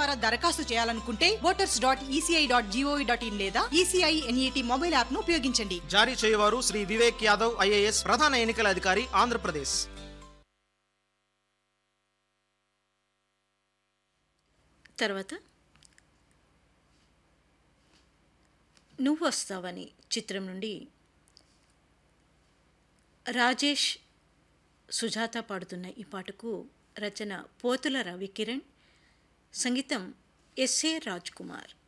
ద్వారా దరఖాస్తు చేయాలనుకుంటే voters dot ECI dot gov dot in లేదా ఈసీఐ ఎన్ఈటీ మొబైల్ యాప్ ను ఉపయోగించండి జారీ చేయవారు శ్రీ వివేక్ యాదవ్ ఐఏఎస్ ప్రధాన ఎన్నికల అధికారి ఆంధ్రప్రదేశ్ తర్వాత నువ్వు వస్తావని చిత్రం నుండి రాజేష్ సుజాత పాడుతున్న ఈ పాటకు రచన పోతుల రవికిరణ్ సంగీతం ఎస్ఏ రాజ్ కుమార్